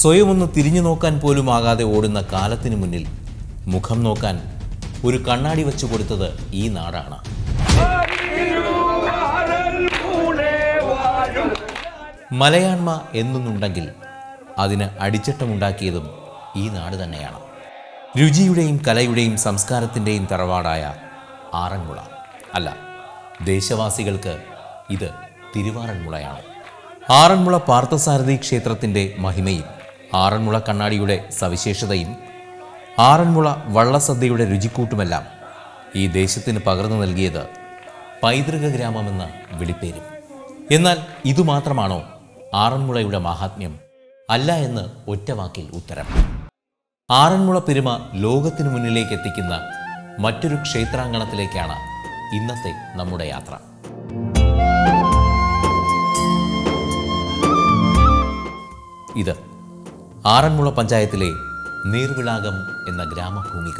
സ്വയം ഒന്ന് തിരിഞ്ഞു നോക്കാൻ പോലും ആകാതെ ഓടുന്ന കാലത്തിനു മുന്നിൽ മുഖം നോക്കാൻ ഒരു കണ്ണാടി വെച്ചു കൊടുത്തത് ഈ നാടാണ് മലയാണ്മ എന്നൊന്നുണ്ടെങ്കിൽ അതിന് അടിച്ചട്ടമുണ്ടാക്കിയതും ഈ നാട് തന്നെയാണ് രുചിയുടെയും കലയുടെയും സംസ്കാരത്തിൻ്റെയും തറവാടായ ആറന്മുള അല്ല ദേശവാസികൾക്ക് ഇത് തിരുവാറന്മുളയാണ് ആറന്മുള പാർത്ഥസാരഥി ക്ഷേത്രത്തിൻ്റെ മഹിമയും ആറന്മുള കണ്ണാടിയുടെ സവിശേഷതയും ആറന്മുള വള്ളസദ്യയുടെ രുചിക്കൂട്ടുമെല്ലാം ഈ ദേശത്തിന് പകർന്നു നൽകിയത് പൈതൃക ഗ്രാമമെന്ന വിളിപ്പേരും എന്നാൽ ഇതുമാത്രമാണോ ആറന്മുളയുടെ മാഹാത്മ്യം അല്ല എന്ന് ഒറ്റവാക്കിൽ ഉത്തരം ആറന്മുള പെരുമ ലോകത്തിനു മുന്നിലേക്ക് എത്തിക്കുന്ന മറ്റൊരു ക്ഷേത്രാങ്കണത്തിലേക്കാണ് ഇന്നത്തെ നമ്മുടെ യാത്ര ഇത് ആറന്മുള പഞ്ചായത്തിലെ നീർവിളാകം എന്ന ഗ്രാമഭൂമിക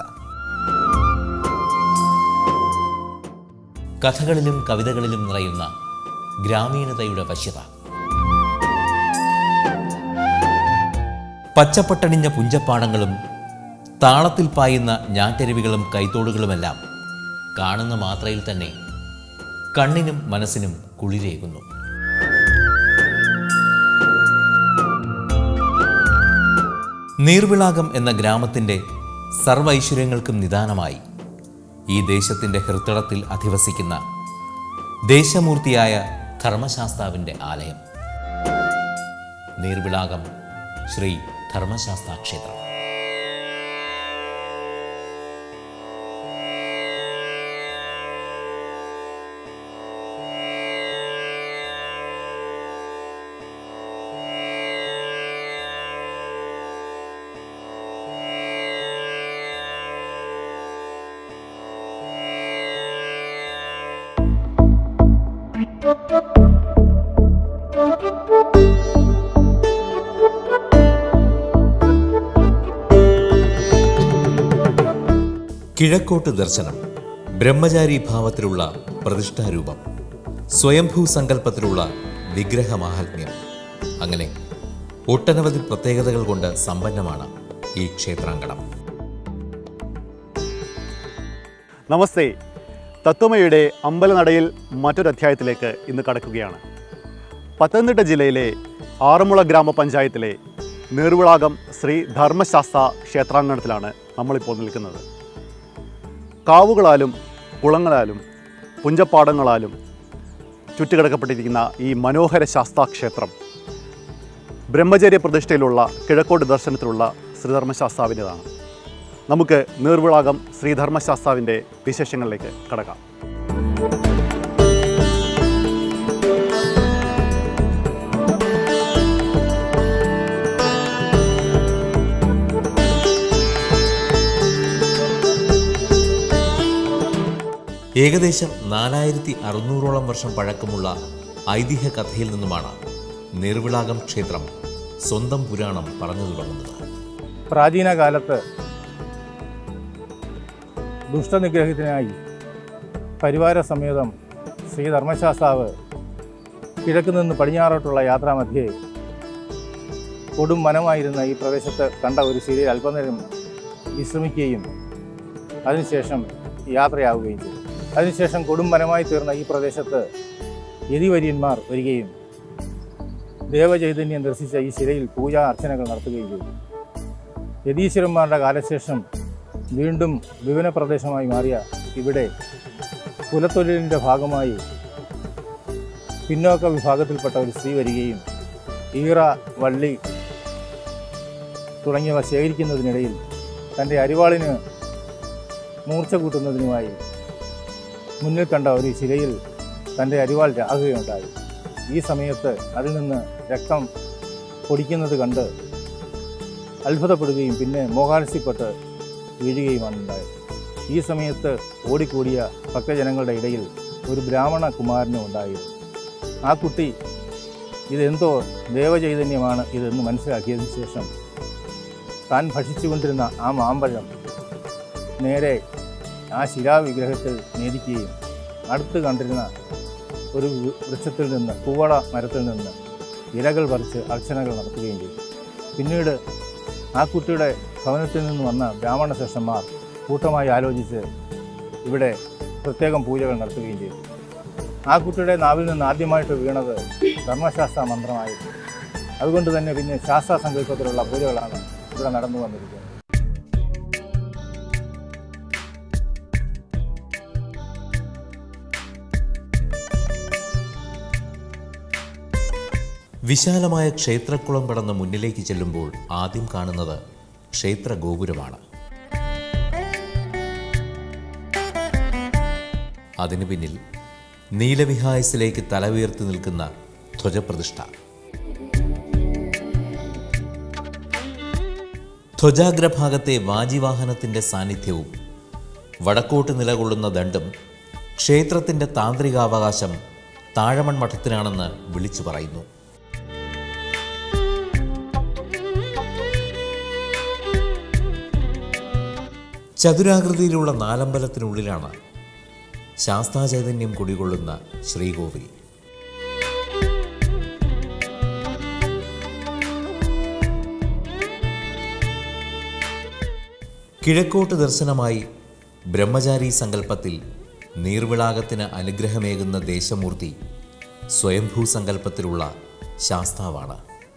കഥകളിലും കവിതകളിലും നിറയുന്ന ഗ്രാമീണതയുടെ വശ്യത പച്ചപ്പട്ടണിഞ്ഞ പുഞ്ചപ്പാടങ്ങളും താളത്തിൽ പായുന്ന ഞാറ്റരുവികളും കൈത്തോടുകളുമെല്ലാം കാണുന്ന മാത്രയിൽ തന്നെ കണ്ണിനും മനസ്സിനും കുളിരേകുന്നു നീർവിളാകം എന്ന ഗ്രാമത്തിൻ്റെ സർവൈശ്വര്യങ്ങൾക്കും നിദാനമായി ഈ ദേശത്തിൻ്റെ ഹൃത്തടത്തിൽ അധിവസിക്കുന്ന ദേശമൂർത്തിയായ ധർമ്മശാസ്താവിൻ്റെ ആലയം നീർവിളാകം ശ്രീ ധർമ്മശാസ്താ ക്ഷേത്രം കിഴക്കോട്ട് ദർശനം ബ്രഹ്മചാരി ഭാവത്തിലുള്ള പ്രതിഷ്ഠാരൂപം സ്വയംഭൂ സങ്കല്പത്തിലുള്ള വിഗ്രഹമാഹാത്മ്യം അങ്ങനെ ഒട്ടനവധി പ്രത്യേകതകൾ കൊണ്ട് സമ്പന്നമാണ് ഈ ക്ഷേത്രാങ്കണം നമസ്തേ തത്വമയുടെ അമ്പലനടയിൽ മറ്റൊരു അധ്യായത്തിലേക്ക് ഇന്ന് കടക്കുകയാണ് പത്തനംതിട്ട ജില്ലയിലെ ആറന്മുള ഗ്രാമപഞ്ചായത്തിലെ നീർവിളാകം ശ്രീ ധർമ്മശാസ്ത്ര ക്ഷേത്രാങ്കണത്തിലാണ് നമ്മളിപ്പോൾ നിൽക്കുന്നത് കാവുകളാലും കുളങ്ങളാലും പുഞ്ചപ്പാടങ്ങളാലും ചുറ്റുകിടക്കപ്പെട്ടിരിക്കുന്ന ഈ മനോഹര ശാസ്താ ക്ഷേത്രം ബ്രഹ്മചര്യ പ്രതിഷ്ഠയിലുള്ള കിഴക്കോട്ട് ദർശനത്തിലുള്ള ശ്രീധർമ്മശാസ്താവിൻ്റെതാണ് നമുക്ക് നീർവിളാകം ശ്രീധർമ്മശാസ്താവിൻ്റെ വിശേഷങ്ങളിലേക്ക് കടക്കാം ഏകദേശം നാലായിരത്തി അറുന്നൂറോളം വർഷം പഴക്കമുള്ള ഐതിഹ്യ കഥയിൽ നിന്നുമാണ് നീർവിളാകം ക്ഷേത്രം സ്വന്തം പുരാണം പറഞ്ഞു തുടങ്ങുന്നത് പ്രാചീന കാലത്ത് ദുഷ്ടനിഗ്രഹത്തിനായി പരിവാര സമേതം ശ്രീ ധർമ്മശാസ്താവ് കിഴക്ക് നിന്ന് പടിഞ്ഞാറോട്ടുള്ള യാത്രാമധ്യേ കൊടും വനമായിരുന്ന ഈ പ്രദേശത്ത് കണ്ട ഒരു ശിലയിൽ അല്പനേരം വിശ്രമിക്കുകയും അതിനുശേഷം യാത്രയാവുകയും ചെയ്തു അതിനുശേഷം കൊടും വനമായി തീർന്ന ഈ പ്രദേശത്ത് യതിവര്യന്മാർ വരികയും ദേവചൈതന്യം ദർശിച്ച ഈ ശിലയിൽ പൂജാ അർച്ചനകൾ നടത്തുകയും ചെയ്തു യതീശ്വരന്മാരുടെ കാലശേഷം വീണ്ടും വിവന പ്രദേശമായി മാറിയ ഇവിടെ കുലത്തൊഴിലിൻ്റെ ഭാഗമായി പിന്നോക്ക വിഭാഗത്തിൽപ്പെട്ട ഒരു സ്ത്രീ വരികയും ഈറ വള്ളി തുടങ്ങിയവ ശേഖരിക്കുന്നതിനിടയിൽ തൻ്റെ അരിവാളിന് മൂർച്ച കൂട്ടുന്നതിനുമായി മുന്നിൽ കണ്ട ഒരു ശിലയിൽ തൻ്റെ അരിവാൾ രാകുകയുണ്ടായി ഈ സമയത്ത് അതിൽ നിന്ന് രക്തം പൊടിക്കുന്നത് കണ്ട് അത്ഭുതപ്പെടുകയും പിന്നെ മോഹാലസ്യപ്പെട്ട് വീഴുകയുമാണ് ഉണ്ടായത് ഈ സമയത്ത് ഓടിക്കൂടിയ ഭക്തജനങ്ങളുടെ ഇടയിൽ ഒരു ബ്രാഹ്മണ കുമാരനും ഉണ്ടായിരുന്നു ആ കുട്ടി ഇതെന്തോ ദേവചൈതന്യമാണ് ഇതെന്ന് മനസ്സിലാക്കിയതിന് ശേഷം താൻ ഭക്ഷിച്ചുകൊണ്ടിരുന്ന ആ മാമ്പഴം നേരെ ആ ശിലാവിഗ്രഹത്തിൽ നേദിക്കുകയും അടുത്ത് കണ്ടിരുന്ന ഒരു വൃ- വൃക്ഷത്തിൽ നിന്ന് പൂവള മരത്തിൽ നിന്ന് ഇലകൾ പറിച്ച് അർച്ചനകൾ നടത്തുകയും ചെയ്തു പിന്നീട് ആ കുട്ടിയുടെ ഭവനത്തിൽ നിന്ന് വന്ന ബ്രാഹ്മണ ശ്രേഷ്ഠന്മാർ കൂട്ടമായി ആലോചിച്ച് ഇവിടെ പ്രത്യേകം പൂജകൾ നടത്തുകയും ചെയ്തു ആ കുട്ടിയുടെ നാവിൽ നിന്ന് ആദ്യമായിട്ട് വീണത് ധർമ്മശാസ്ത്ര മന്ത്രമായിരുന്നു അതുകൊണ്ട് തന്നെ പിന്നെ ശാസ്ത്ര സങ്കല്പത്തിലുള്ള പൂജകളാണ് ഇവിടെ നടന്നു വന്നിരിക്കുന്നത് വിശാലമായ ക്ഷേത്രക്കുളം കടന്ന് മുന്നിലേക്ക് ചെല്ലുമ്പോൾ ആദ്യം കാണുന്നത് ക്ഷേത്ര ഗോപുരമാണ് അതിനു പിന്നിൽ നീലവിഹായസിലേക്ക് തല ഉയർത്തി നിൽക്കുന്ന ധ്വജപ്രതിഷ്ഠ ധ്വജാഗ്രഭാഗത്തെ വാജിവാഹനത്തിൻ്റെ സാന്നിധ്യവും വടക്കോട്ട് നിലകൊള്ളുന്ന ദണ്ഡും ക്ഷേത്രത്തിൻ്റെ താന്ത്രികാവകാശം താഴമൺ മഠത്തിനാണെന്ന് വിളിച്ചു പറയുന്നു ചതുരാകൃതിയിലുള്ള നാലമ്പലത്തിനുള്ളിലാണ് ശാസ്താചൈതന്യം കുടികൊള്ളുന്ന ശ്രീകോവിൽ കിഴക്കോട്ട് ദർശനമായി ബ്രഹ്മചാരി സങ്കല്പത്തിൽ നീർവിളാകത്തിന് അനുഗ്രഹമേകുന്ന ദേശമൂർത്തി സ്വയംഭൂ സങ്കല്പത്തിലുള്ള ശാസ്താവാണ്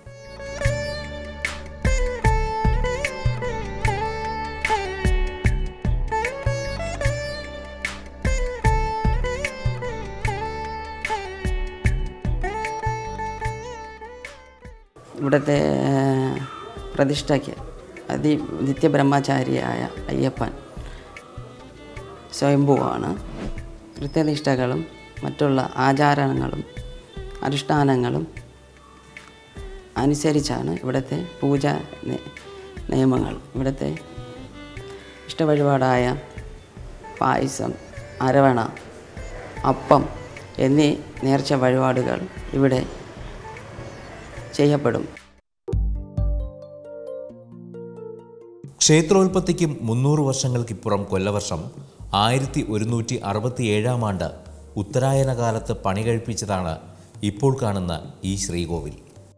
ഇവിടുത്തെ പ്രതിഷ്ഠയ്ക്ക് അതി നിത്യബ്രഹ്മചാരിയായ അയ്യപ്പൻ സ്വയംഭൂവാണ് കൃത്യനിഷ്ഠകളും മറ്റുള്ള ആചാരങ്ങളും അനുഷ്ഠാനങ്ങളും അനുസരിച്ചാണ് ഇവിടുത്തെ പൂജ നി- നിയമങ്ങൾ ഇവിടുത്തെ ഇഷ്ടവഴിപാടായ പായസം അരവണ അപ്പം എന്നീ നേർച്ച വഴിപാടുകൾ ഇവിടെ ചെയ്യപ്പെടും ക്ഷേത്രോൽപത്തിക്കും മുന്നൂറ് വർഷങ്ങൾക്കിപ്പുറം കൊല്ലവർഷം ആയിരത്തി ഒരുന്നൂറ്റി അറുപത്തിയേഴാം ആണ്ട് ഉത്തരായന കാലത്ത് പണി കഴിപ്പിച്ചതാണ് ഇപ്പോൾ കാണുന്ന ഈ ശ്രീകോവിൽ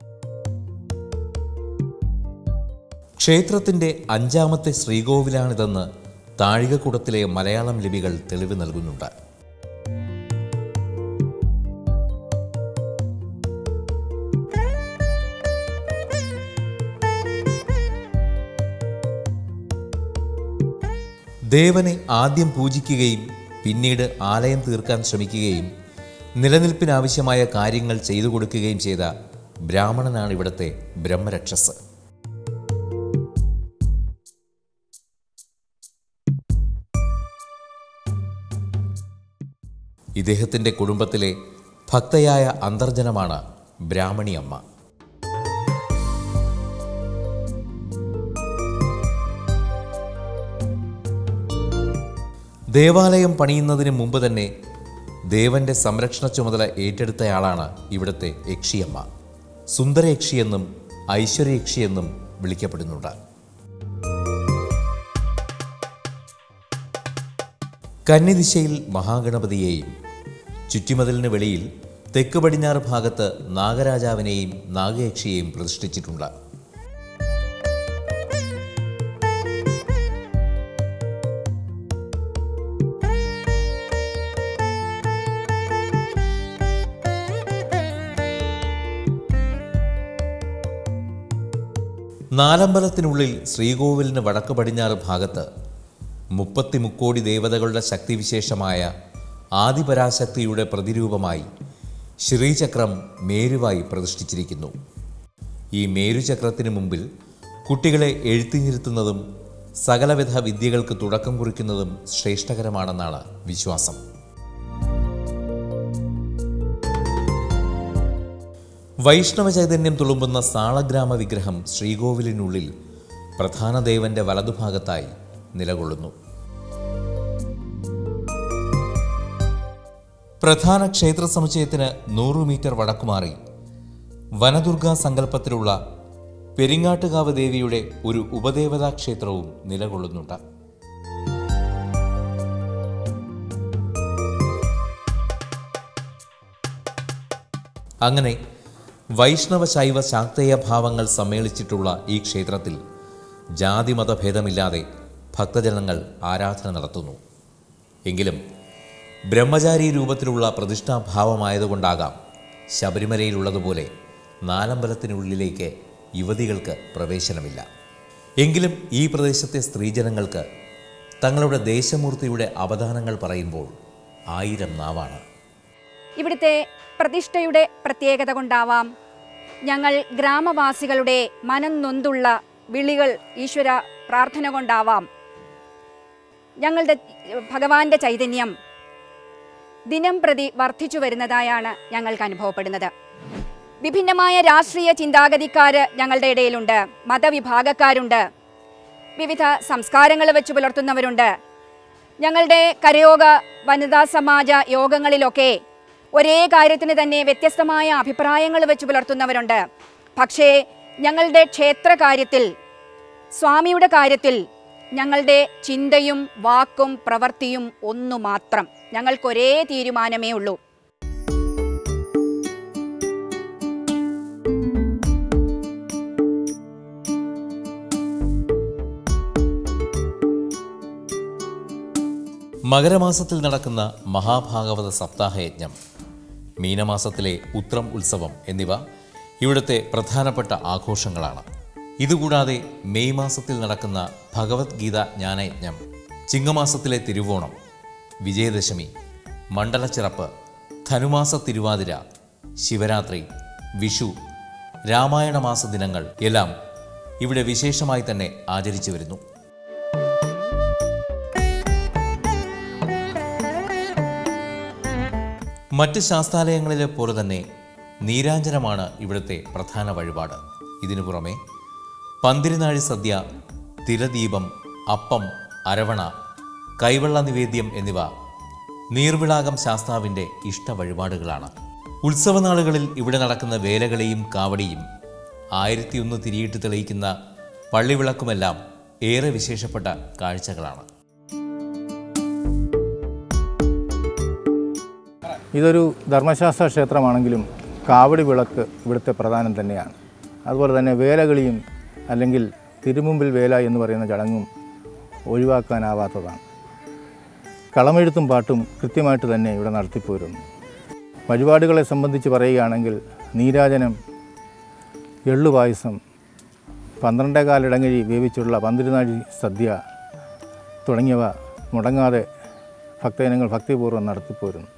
ക്ഷേത്രത്തിൻ്റെ അഞ്ചാമത്തെ ശ്രീകോവിലാണിതെന്ന് താഴികക്കുടത്തിലെ മലയാളം ലിപികൾ തെളിവ് നൽകുന്നുണ്ട് ദേവനെ ആദ്യം പൂജിക്കുകയും പിന്നീട് ആലയം തീർക്കാൻ ശ്രമിക്കുകയും നിലനിൽപ്പിനാവശ്യമായ കാര്യങ്ങൾ ചെയ്തു കൊടുക്കുകയും ചെയ്ത ബ്രാഹ്മണനാണ് ഇവിടുത്തെ ബ്രഹ്മരക്ഷസ് ഇദ്ദേഹത്തിൻ്റെ കുടുംബത്തിലെ ഭക്തയായ അന്തർജനമാണ് ബ്രാഹ്മണി അമ്മ ദേവാലയം പണിയുന്നതിന് മുമ്പ് തന്നെ ദേവന്റെ സംരക്ഷണ ചുമതല ഏറ്റെടുത്തയാളാണ് ഇവിടുത്തെ യക്ഷിയമ്മ സുന്ദരയക്ഷിയെന്നും ഐശ്വര്യയക്ഷിയെന്നും വിളിക്കപ്പെടുന്നുണ്ട് കന്നിദിശയിൽ മഹാഗണപതിയെയും ചുറ്റിമതിലിന് വെളിയിൽ തെക്ക് പടിഞ്ഞാറ് ഭാഗത്ത് നാഗരാജാവിനെയും നാഗയക്ഷിയെയും പ്രതിഷ്ഠിച്ചിട്ടുണ്ട് നാലമ്പലത്തിനുള്ളിൽ ശ്രീകോവിലിന് വടക്ക് പടിഞ്ഞാറ് ഭാഗത്ത് മുപ്പത്തി മുക്കോടി ദേവതകളുടെ ശക്തിവിശേഷമായ ആദിപരാശക്തിയുടെ പ്രതിരൂപമായി ശ്രീചക്രം മേരുവായി പ്രതിഷ്ഠിച്ചിരിക്കുന്നു ഈ മേരുചക്രത്തിന് മുമ്പിൽ കുട്ടികളെ എഴുത്തിനിരുത്തുന്നതും സകലവിധ വിദ്യകൾക്ക് തുടക്കം കുറിക്കുന്നതും ശ്രേഷ്ഠകരമാണെന്നാണ് വിശ്വാസം വൈഷ്ണവ ചൈതന്യം തുളുമ്പുന്ന സാളഗ്രാമ വിഗ്രഹം ശ്രീകോവിലിനുള്ളിൽ പ്രധാന ദേവന്റെ വലതുഭാഗത്തായി നിലകൊള്ളുന്നു പ്രധാന ക്ഷേത്ര സമുച്ചയത്തിന് നൂറ് മീറ്റർ വടക്കുമാറി വനദുർഗാ സങ്കല്പത്തിലുള്ള പെരിങ്ങാട്ടുകാവ് ദേവിയുടെ ഒരു ഉപദേവതാ ക്ഷേത്രവും നിലകൊള്ളുന്നുണ്ട് അങ്ങനെ വൈഷ്ണവ ശൈവ ശാക്തേയ ഭാവങ്ങൾ സമ്മേളിച്ചിട്ടുള്ള ഈ ക്ഷേത്രത്തിൽ ജാതിമത ഭേദമില്ലാതെ ഭക്തജനങ്ങൾ ആരാധന നടത്തുന്നു എങ്കിലും ബ്രഹ്മചാരി രൂപത്തിലുള്ള പ്രതിഷ്ഠാഭാവമായതുകൊണ്ടാകാം ശബരിമലയിലുള്ളതുപോലെ നാലമ്പലത്തിനുള്ളിലേക്ക് യുവതികൾക്ക് പ്രവേശനമില്ല എങ്കിലും ഈ പ്രദേശത്തെ സ്ത്രീജനങ്ങൾക്ക് തങ്ങളുടെ ദേശമൂർത്തിയുടെ അവദാനങ്ങൾ പറയുമ്പോൾ ആയിരം നാവാണ് ഇവിടുത്തെ പ്രതിഷ്ഠയുടെ പ്രത്യേകത കൊണ്ടാവാം ഞങ്ങൾ ഗ്രാമവാസികളുടെ മനം നൊന്തുള്ള വിളികൾ ഈശ്വര പ്രാർത്ഥന കൊണ്ടാവാം ഞങ്ങളുടെ ഭഗവാന്റെ ചൈതന്യം ദിനം പ്രതി വർദ്ധിച്ചു വരുന്നതായാണ് ഞങ്ങൾക്ക് അനുഭവപ്പെടുന്നത് വിഭിന്നമായ രാഷ്ട്രീയ ചിന്താഗതിക്കാര് ഞങ്ങളുടെ ഇടയിലുണ്ട് മതവിഭാഗക്കാരുണ്ട് വിവിധ സംസ്കാരങ്ങൾ വെച്ച് പുലർത്തുന്നവരുണ്ട് ഞങ്ങളുടെ കരയോഗ വനിതാ സമാജ യോഗങ്ങളിലൊക്കെ ഒരേ കാര്യത്തിന് തന്നെ വ്യത്യസ്തമായ അഭിപ്രായങ്ങൾ വെച്ച് പുലർത്തുന്നവരുണ്ട് പക്ഷേ ഞങ്ങളുടെ ക്ഷേത്ര കാര്യത്തിൽ സ്വാമിയുടെ കാര്യത്തിൽ ഞങ്ങളുടെ ചിന്തയും വാക്കും പ്രവൃത്തിയും ഒന്നു മാത്രം ഞങ്ങൾക്കൊരേ തീരുമാനമേ ഉള്ളൂ മകരമാസത്തിൽ നടക്കുന്ന മഹാഭാഗവത സപ്താഹയജ്ഞം മീനമാസത്തിലെ ഉത്രം ഉത്സവം എന്നിവ ഇവിടുത്തെ പ്രധാനപ്പെട്ട ആഘോഷങ്ങളാണ് ഇതുകൂടാതെ മെയ് മാസത്തിൽ നടക്കുന്ന ഭഗവത്ഗീത ജ്ഞാനയജ്ഞം ചിങ്ങമാസത്തിലെ തിരുവോണം വിജയദശമി മണ്ഡലച്ചിറപ്പ് ധനുമാസ തിരുവാതിര ശിവരാത്രി വിഷു രാമായണ മാസ ദിനങ്ങൾ എല്ലാം ഇവിടെ വിശേഷമായി തന്നെ ആചരിച്ചു വരുന്നു മറ്റ് ശാസ്ത്രാലയങ്ങളിലെ പോലെ തന്നെ നീരാഞ്ജനമാണ് ഇവിടുത്തെ പ്രധാന വഴിപാട് ഇതിനു പുറമെ പന്തിരിനാഴി സദ്യ തിരദീപം അപ്പം അരവണ കൈവെള്ള നിവേദ്യം എന്നിവ നീർവിളാകം ശാസ്താവിൻ്റെ ഇഷ്ട വഴിപാടുകളാണ് ഉത്സവനാളുകളിൽ ഇവിടെ നടക്കുന്ന വേലകളെയും കാവടിയും ആയിരത്തിയൊന്ന് തിരിയിട്ട് തെളിയിക്കുന്ന പള്ളിവിളക്കുമെല്ലാം ഏറെ വിശേഷപ്പെട്ട കാഴ്ചകളാണ് ഇതൊരു ധർമ്മശാസ്ത്ര ക്ഷേത്രമാണെങ്കിലും കാവടി വിളക്ക് ഇവിടുത്തെ പ്രധാനം തന്നെയാണ് അതുപോലെ തന്നെ വേലകളിയും അല്ലെങ്കിൽ തിരുമുമ്പിൽ വേല എന്ന് പറയുന്ന ചടങ്ങും ഒഴിവാക്കാനാവാത്തതാണ് കളമെഴുത്തും പാട്ടും കൃത്യമായിട്ട് തന്നെ ഇവിടെ നടത്തിപ്പോരുന്നു വഴിപാടുകളെ സംബന്ധിച്ച് പറയുകയാണെങ്കിൽ നീരാജനം എള്ളുപായസം പന്ത്രണ്ടേകാലിടങ്ങഴി വേവിച്ചുള്ള പന്തിരുനാഴി സദ്യ തുടങ്ങിയവ മുടങ്ങാതെ ഭക്തജനങ്ങൾ ഭക്തിപൂർവ്വം നടത്തിപ്പോരുന്നു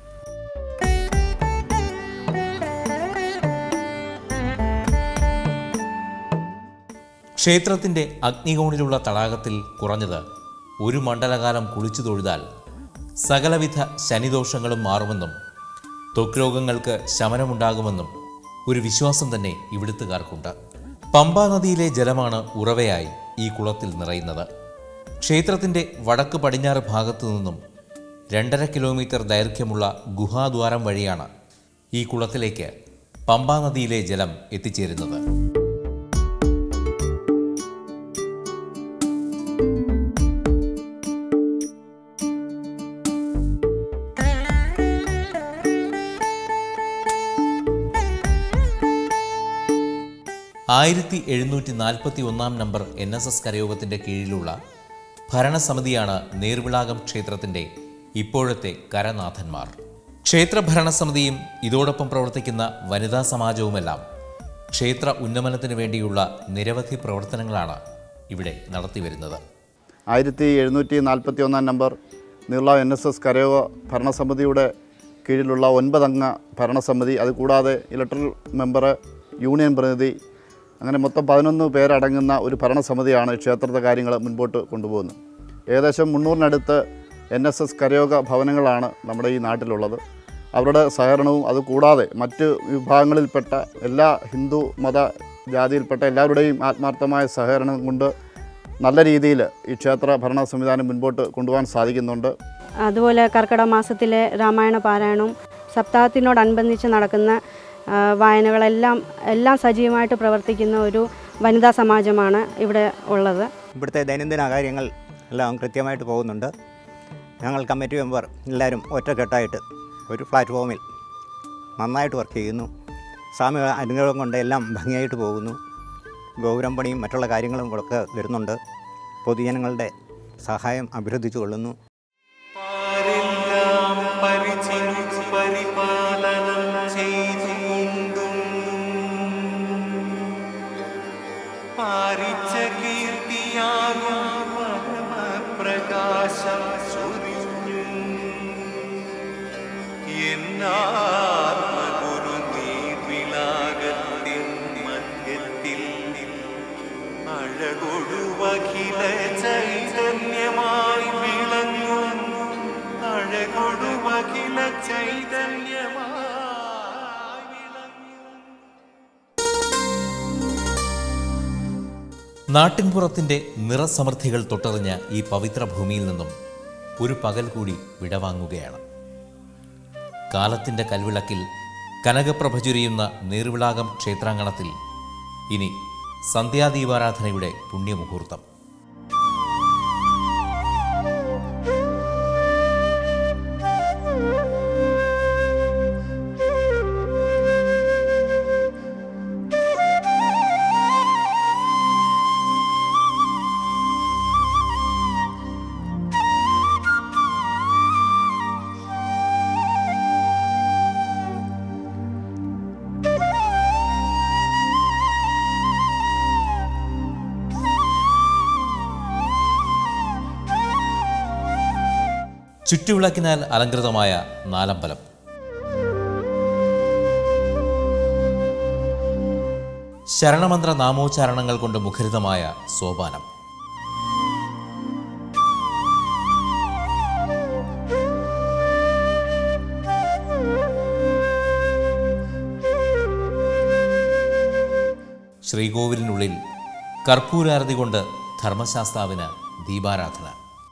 ക്ഷേത്രത്തിന്റെ അഗ്നികോണിലുള്ള തടാകത്തിൽ കുറഞ്ഞത് ഒരു മണ്ഡലകാലം കുളിച്ചു തൊഴുതാൽ സകലവിധ ശനിദോഷങ്ങളും മാറുമെന്നും ത്വക്ക് രോഗങ്ങൾക്ക് ശമനമുണ്ടാകുമെന്നും ഒരു വിശ്വാസം തന്നെ ഇവിടുത്തുകാർക്കുണ്ട് പമ്പാ നദിയിലെ ജലമാണ് ഉറവയായി ഈ കുളത്തിൽ നിറയുന്നത് ക്ഷേത്രത്തിന്റെ വടക്ക് പടിഞ്ഞാറ് ഭാഗത്തു നിന്നും രണ്ടര കിലോമീറ്റർ ദൈർഘ്യമുള്ള ഗുഹാദ്വാരം വഴിയാണ് ഈ കുളത്തിലേക്ക് പമ്പാ നദിയിലെ ജലം എത്തിച്ചേരുന്നത് ആയിരത്തി എഴുന്നൂറ്റി നാൽപ്പത്തി ഒന്നാം നമ്പർ എൻ എസ് എസ് കരയോഗത്തിൻ്റെ കീഴിലുള്ള ഭരണസമിതിയാണ് നേർവിളാകം ക്ഷേത്രത്തിൻ്റെ ഇപ്പോഴത്തെ കരനാഥന്മാർ ക്ഷേത്ര ഭരണസമിതിയും ഇതോടൊപ്പം പ്രവർത്തിക്കുന്ന വനിതാ സമാജവുമെല്ലാം ക്ഷേത്ര ഉന്നമനത്തിന് വേണ്ടിയുള്ള നിരവധി പ്രവർത്തനങ്ങളാണ് ഇവിടെ നടത്തിവരുന്നത് ആയിരത്തി എഴുന്നൂറ്റി നാൽപ്പത്തി ഒന്നാം നമ്പർ നീള എൻ എസ് എസ് കരയോഗ ഭരണസമിതിയുടെ കീഴിലുള്ള ഒൻപതംഗ ഭരണസമിതി അതുകൂടാതെ ഇലക്ട്രൽ മെമ്പർ യൂണിയൻ പ്രതിനിധി അങ്ങനെ മൊത്തം പതിനൊന്ന് പേരടങ്ങുന്ന ഒരു ഭരണസമിതിയാണ് ക്ഷേത്രത്തെ കാര്യങ്ങൾ മുൻപോട്ട് കൊണ്ടുപോകുന്നത് ഏകദേശം മുന്നൂറിനടുത്ത് എൻ എസ് എസ് കരയോഗ ഭവനങ്ങളാണ് നമ്മുടെ ഈ നാട്ടിലുള്ളത് അവരുടെ സഹകരണവും അതുകൂടാതെ മറ്റ് വിഭാഗങ്ങളിൽപ്പെട്ട എല്ലാ ഹിന്ദു മത ജാതിയിൽപ്പെട്ട എല്ലാവരുടെയും ആത്മാർത്ഥമായ സഹകരണം കൊണ്ട് നല്ല രീതിയിൽ ഈ ക്ഷേത്ര ഭരണ സംവിധാനം മുൻപോട്ട് കൊണ്ടുപോകാൻ സാധിക്കുന്നുണ്ട് അതുപോലെ കർക്കിടക മാസത്തിലെ രാമായണ പാരായണവും സപ്താഹത്തിനോടനുബന്ധിച്ച് നടക്കുന്ന ആ, വായനകളെല്ലാം എല്ലാം സജീവമായിട്ട് പ്രവർത്തിക്കുന്ന ഒരു വനിതാ സമാജമാണ് ഇവിടെ ഉള്ളത് ഇവിടുത്തെ ദൈനംദിന കാര്യങ്ങൾ എല്ലാം കൃത്യമായിട്ട് പോകുന്നുണ്ട് ഞങ്ങൾ കമ്മിറ്റി മെമ്പർ എല്ലാവരും ഒറ്റക്കെട്ടായിട്ട് ഒരു പ്ലാറ്റ്ഫോമിൽ നന്നായിട്ട് വർക്ക് ചെയ്യുന്നു സ്വാമി അനുഗ്രഹം കൊണ്ട് എല്ലാം ഭംഗിയായിട്ട് പോകുന്നു ഗോപുരം പണിയും മറ്റുള്ള കാര്യങ്ങളും ഒക്കെ വരുന്നുണ്ട് പൊതുജനങ്ങളുടെ സഹായം അഭ്യർത്ഥിച്ചു കൊള്ളുന്നു പാരെല്ലാം പരിചരിച്ചു പരിപാലനം ചെയ്തുകൊണ്ടും പാരിച്ച കീർത്തിയാകും പരമപ്രകാശം ചൊരിഞ്ഞു എന്നാത്മഗുരു നീർവിലാകത്തിൻ മധ്യത്തിൽ അഴകൊടുവകില ചൈതന്യമായി വിളങ്ങും അഴകൊടുവകില ചൈതന്യമായി വിളങ്ങും നാട്ടിൻപുറത്തിൻ്റെ നിറസമൃദ്ധികൾ തൊട്ടറിഞ്ഞ ഈ പവിത്ര ഭൂമിയിൽ നിന്നും ഒരു പകൽ കൂടി വിടവാങ്ങുകയാണ് കാലത്തിൻ്റെ കൽവിളക്കിൽ കനകപ്രഭ ചുരിയുന്ന നീർവിളാകം ക്ഷേത്രാങ്കണത്തിൽ ഇനി സന്ധ്യാദീപാരാധനയുടെ പുണ്യമുഹൂർത്തം ചുറ്റുവിളക്കിനാൽ അലങ്കൃതമായ നാലമ്പലം ശരണമന്ത്ര നാമോച്ചാരണങ്ങൾ കൊണ്ട് മുഖരിതമായ സോപാനം ശ്രീകോവിലിനുള്ളിൽ കർപ്പൂരാരതി കൊണ്ട് ധർമ്മശാസ്താവിന് ദീപാരാധന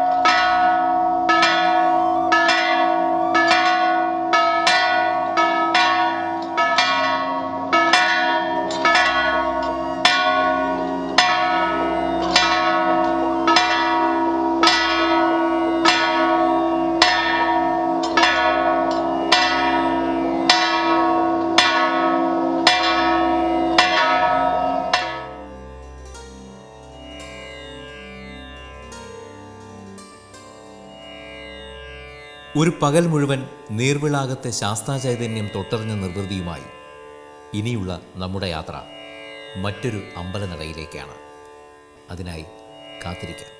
ഒരു പകൽ മുഴുവൻ നീർവിളാകത്തെ ശാസ്താചൈതന്യം തൊട്ടറിഞ്ഞ നിർവൃതിയുമായി ഇനിയുള്ള നമ്മുടെ യാത്ര മറ്റൊരു അമ്പലനടയിലേക്കാണ് അതിനായി കാത്തിരിക്കാം